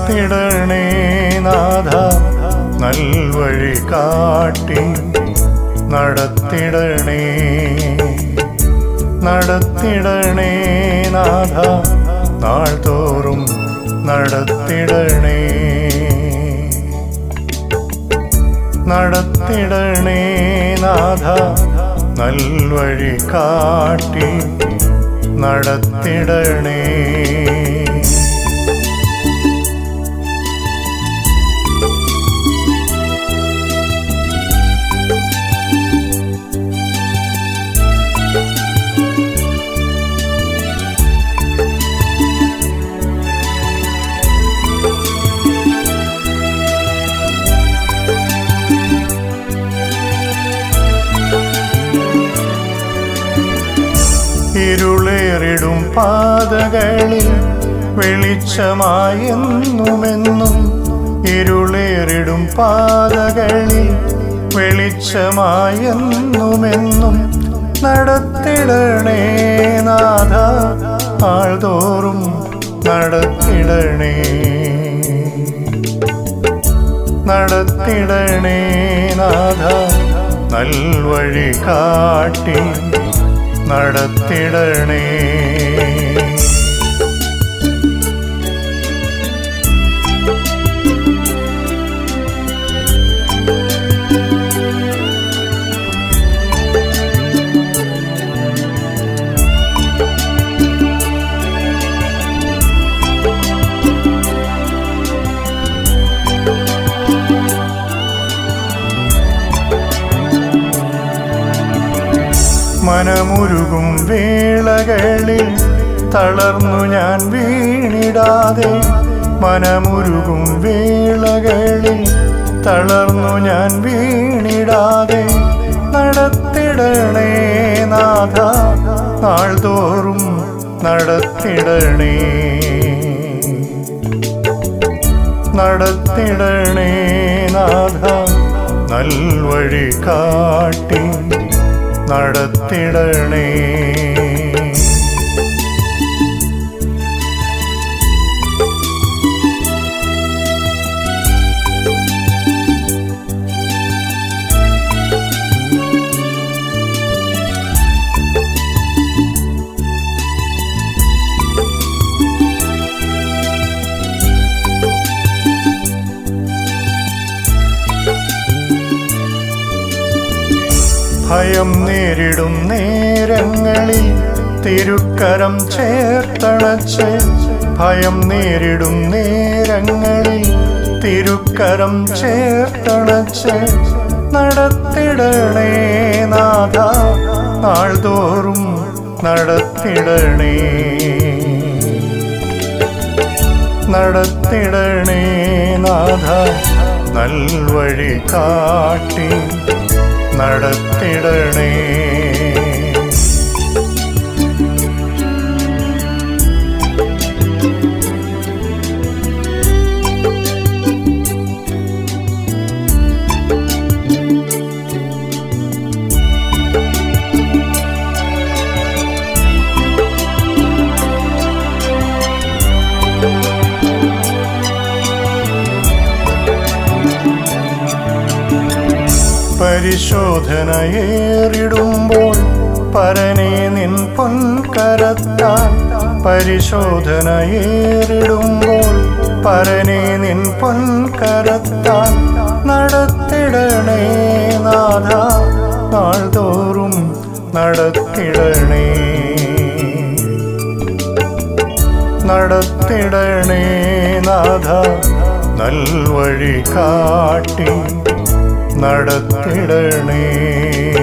നടത്തിടണേ നാഥ നൽവഴി കാട്ടി നടത്തിടണേ നടത്തിടണേ നാഥ നാൾതോറും നടത്തിടണേ നടത്തിടണേ നാഥ നൽവഴി കാട്ടി നടത്തിടണേ ഇരുളേറിടും പാതകളിൽ വെളിച്ചമായെന്നുമെന്നും ഇരുളേറിടും പാതകളിൽ വെളിച്ചമായെന്നുമെന്നും നടത്തിടണേ നാഥ ആൾതോറും നടത്തിടണേ നടത്തിടണേ നാഥ നൽവഴി കാട്ടി നടത്തിടണേ മനമുരുകും വേളകളിൽ തളർന്നു ഞാൻ വീണിടാതെ മനമുരുകും വേളകളിൽ തളർന്നു ഞാൻ വീണിടാതെ നടത്തിടണേ നാഥ നാൾതോറും നടത്തിടണേ നടത്തിടണേ നാഥ നൽവഴി കാട്ടി നടത്തിടണേ ഭയം നേരിടും നേരങ്ങളിൽ തിരുക്കരം ചേർത്തണച്ച് ഭയം നേരിടും നേരങ്ങളിൽ തിരുക്കരം ചേർത്തണച്ച് നടത്തിടണേ നാഥ നാൾതോറും നടത്തിടണേ നടത്തിടണേ നാഥ നൽവഴി കാട്ടി നടത്തിടണേ പരിശോധനയേറിടുമ്പോൾ പരനെ നിൻ പൊൻകരത്താൽ പരിശോധനയേറിടുമ്പോൾ പരനെ നിൻ പൊൻകരത്താൽ നടത്തിടണേ നാഥ നാൾതോറും നടത്തിടണേ നടത്തിടണേ നാഥ നൽവഴി കാട്ടി നടത്തിടണേ